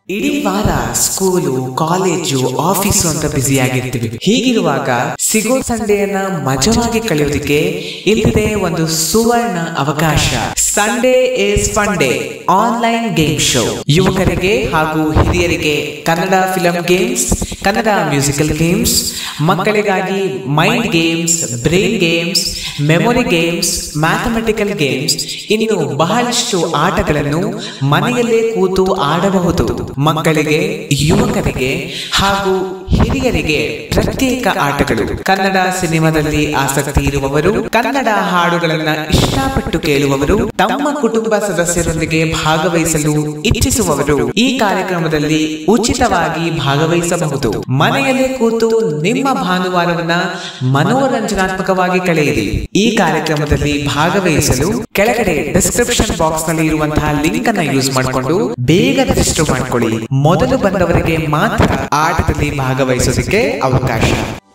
ಇಡೀ ವಾರ school college office ಅಂತ ಬ್ಯುಸಿ ಆಗಿರ್ತೀವಿ ಹೀಗಿರುವಾಗ ಸಿಗೋ ಸಂಡೆಯನ್ನ ಮಜವಾಗಿ ಕಳೆಯೋದಕ್ಕೆ ಇಲ್ಲಿದೆ ಒಂದು ಸುವರ್ಣ ಅವಕಾಶ Sunday is fun day online game show ಯುವಕರಿಗೆ ಹಾಗೂ ಹಿರಿಯರಿಗೆ Kannada film games Kannada musical games ಮಕ್ಕಳಿಗಾಗಿ mind games brain games memory games mathematical games ಇನ್ನು ಬಹಳಷ್ಟು ಆಟಗಳನ್ನು ಮನೆಯಲ್ಲೇ ಕೂತು ಆಡಬಹುದು ಮಕ್ಕಳಿಗೆ ಯುವಕರಿಗೆ ಹಾಗೂ ಹಿರಿಯರಿಗೆ ಪ್ರತ್ಯೇಕ ಆಟಗಳು ಕನ್ನಡ ಸಿನಿಮಾದಲ್ಲಿ ಆಸಕ್ತಿ ಇರುವವರು ಕನ್ನಡ ಹಾಡುಗಳನ್ನ ಇಷ್ಟಪಟ್ಟು ಕೇಳುವವರು ತಮ್ಮ ಕುಟುಂಬ ಸದಸ್ಯರೊಂದಿಗೆ ಭಾಗವಹಿಸಲು ಇಚ್ಛಿಸುವವರು ಈ ಕಾರ್ಯಕ್ರಮದಲ್ಲಿ ಉಚಿತವಾಗಿ ಭಾಗವಹಿಸಬಹುದು ಮನೆಯಲ್ಲೇ ಕೂತು ನಿಮ್ಮ ಭಾನುವಾರವನ್ನ ಮನೋರಂಜನಾತ್ಮಕವಾಗಿ ಕಳೆಯಿರಿ ಈ ಕಾರ್ಯಕ್ರಮದಲ್ಲಿ ಭಾಗವಹಿಸಲು ಕೆಳಗಡೆ ಡಿಸ್ಕ್ರಿಪ್ಷನ್ ಬಾಕ್ಸ್ ನಲ್ಲಿ ಇರುವಂತಹ ಲಿಂಕ್ ಅನ್ನ ಯೂಸ್ ಮಾಡಿಕೊಂಡು ಬೇಗ ರಿಜಿಸ್ಟರ್ ಮಾಡ್ಕೊಳ್ಳಿ ಮೊದಲು ಬಂದವರಿಗೆ ಮಾತ್ರ ಆಟದಲ್ಲಿ ಭಾಗವಹಿಸೋದಕ್ಕೆ ಅವಕಾಶ